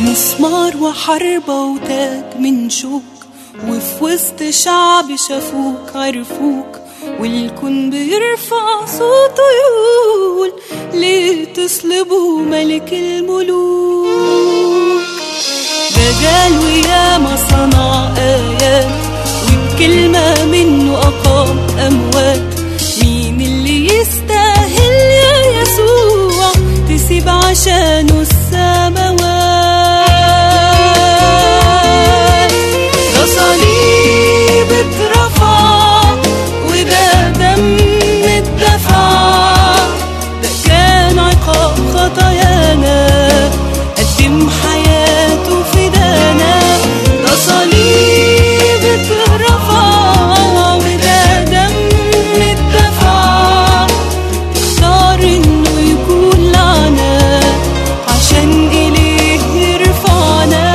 مسمار وحربة وتاج من شوك وفي وسط شعب شافوك عرفوك والكون بيرفع صوته يقول ليه تصلبوا ملك الملوك دجال وياما صنع آيات وبكلمة منه أقام أموات مين اللي يستاهل يا يسوع تسيب عشانه السماوات ده صليب اترفع وده دم اتدفع ده كان عقاب خطايانا قدم حياته فدانا ده صليب اترفع وده دم اتدفع اختار انه يكون لعنا عشان اليه يرفعنا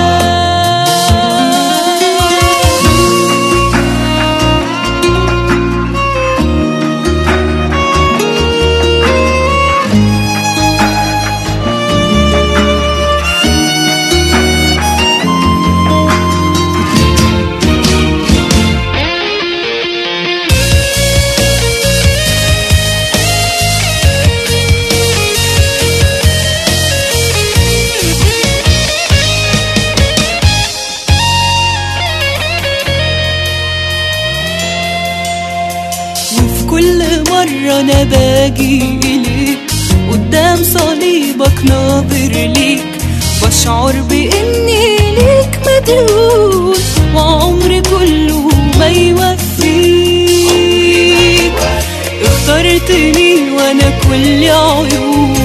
وفي كل مرة أنا باجي إليك قدام صليبك ناظر ليك بشعر بإني ليك مديون وعمري كله ما يوفيك اخترتني وأنا كل عيون